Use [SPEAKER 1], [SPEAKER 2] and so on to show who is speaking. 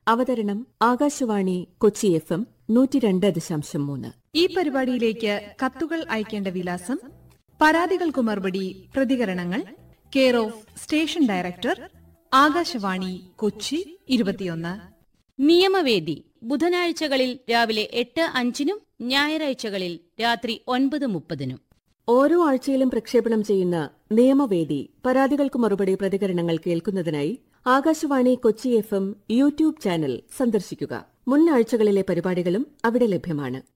[SPEAKER 1] അവതരണം Akashvani Kochi F M നൂറ്റി രണ്ട് ദശാംശം മൂന്ന്
[SPEAKER 2] ഈ പരിപാടിയിലേക്ക് കത്തുകൾ അയക്കേണ്ട വിലാസം പരാതികൾക്കു മറുപടി പ്രതികരണങ്ങൾ care of station director Akashvani Kochi ഇരുപത്തിയൊന്ന്
[SPEAKER 3] നിയമവേദി ബുധനാഴ്ചകളിൽ രാവിലെ എട്ട് അഞ്ചിനും ഞായറാഴ്ചകളിൽ രാത്രി ഒൻപത് മുപ്പതിനും
[SPEAKER 1] ഓരോ ആഴ്ചയിലും പ്രക്ഷേപണം ചെയ്യുന്ന നിയമവേദി പരാതികൾക്ക് മറുപടി പ്രതികരണങ്ങൾ കേൾക്കുന്നതിനായി Akashvani Kochi F M YouTube channel സന്ദർശിക്കുക മുൻ ആഴ്ചകളിലെ പരിപാടികളും അവിടെ ലഭ്യമാണ്